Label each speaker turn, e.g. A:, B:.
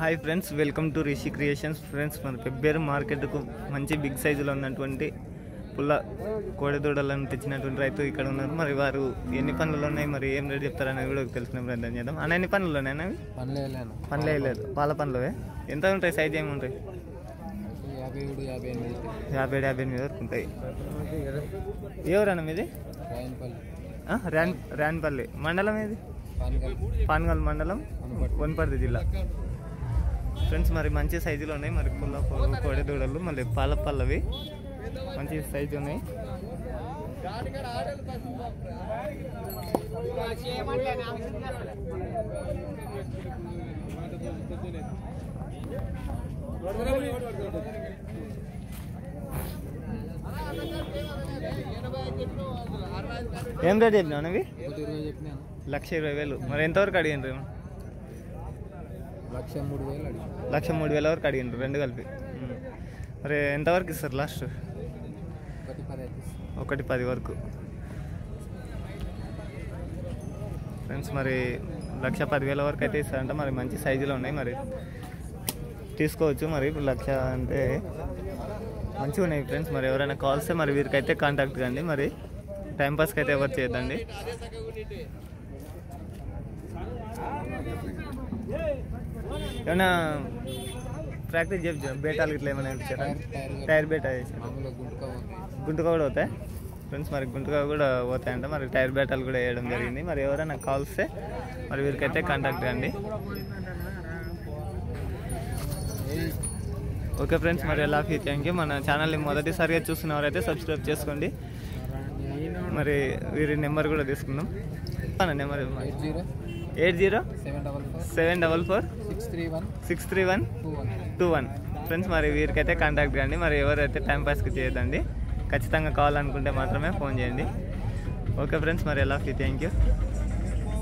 A: Hi friends welcome to Rishi creations friends మన పెబ్బేరు మార్కెట్కు మంచి బిగ్ సైజులో ఉన్నటువంటి పుల్ల కోడెదూడలను తెచ్చినటువంటి రైతు ఇక్కడ ఉన్నారు మరి వారు ఎన్ని పనులు ఉన్నాయి మరి ఏం రేట్ చెప్తారనేది కూడా తెలుసుకునే ప్రయత్నం చేద్దాం అన్న ఎన్ని పనులు ఉన్నాయి అవి
B: పనులు వెళ్ళాను
A: పనులే లేదు పాల పనులవే ఎంత ఉంటాయి సైజ్ ఏమి ఉంటాయి
B: యాభై ఏడు యాభై ఎనిమిది
A: యాభై ఏడు యాభై ఎనిమిది వరకు ఉంటాయి ఎవరన్నా మీది
B: రాయనపల్లి
A: ఆ, ర్యాన్ ర్యాన్పల్లి మండలం ఏది
B: పానగల్
A: పాన్గల్ మండలం వనపర్తి జిల్లా ఫ్రెండ్స్ మరి మంచి సైజులో ఉన్నాయి మరి పుల్ల పొడవు కోడి దూడలు మళ్ళీ పాల పల్లవి మంచి సైజు ఉన్నాయి ఏం రేట్ చెప్పినావు అవి
B: ఒకటి ఇరవై చెప్పినాను
A: లక్ష ఇరవై వేలు మరి ఎంతవరకు అడిగినారు
B: లక్ష మూడు వేలు అడిగి
A: లక్ష మూడు వేల వరకు అడిగినారు రెండు కలిపి ఉమ్. మరి ఎంతవరకు ఇస్తారు లాస్ట్
B: ఒకటి పది అయితే ఇస్తాను.
A: ఒకటి పది వరకు ఫ్రెండ్స్ మరి లక్ష పదివేల వరకు అయితే ఇస్తారంట మరి మంచి సైజులో ఉన్నాయి మరి తీసుకోవచ్చు మరి ఇప్పుడు లక్ష అంటే మంచిగా ఉన్నాయి ఫ్రెండ్స్ మరి ఎవరైనా కాల్స్ మరి వీరికైతే కాంటాక్ట్ కండి మరి టైంపాస్కి అయితే ఎవరు చేయొద్దండి ఏమైనా ప్రాక్టీస్ చెప్పు బేటాలు ఇట్లా ఏమైనా ఇచ్చారా
B: టైర్ టైర్
A: టైర్ బేటా చేసి
B: మామూలుగా గుంటుగా ఉంది
A: గుంటుగా కూడా పోతాయి ఫ్రెండ్స్ మరి గుంటుగా కూడా పోతాయంట మరి టైర్ బ్యాటాలు కూడా వేయడం జరిగింది మరి ఎవరైనా కాల్స్తే మరి వీరికైతే కాంటాక్ట్ కండి
B: ఏయ్,
A: ఓకే ఫ్రెండ్స్ మరి ఎలా ఫీ థ్యాంక్ యూ మన ఛానల్ని మొదటిసారిగా చూస్తున్నవారైతే సబ్స్క్రైబ్ చేసుకోండి మరి వీరి నెంబర్ కూడా తీసుకుందాం మన number
B: eight zero
A: eight zero
B: seven double four
A: seven double four
B: six three one
A: six three one
B: two one
A: two one friends మరి వీరికైతే కాంటాక్ట్ కండి మరి ఎవరైతే టైం పాస్కి చేయొద్దండి ఖచ్చితంగా కావాలనుకుంటే మాత్రమే ఫోన్ చేయండి ఓకే ఫ్రెండ్స్ మరి ఎలా ఫీ థ్యాంక్ యూ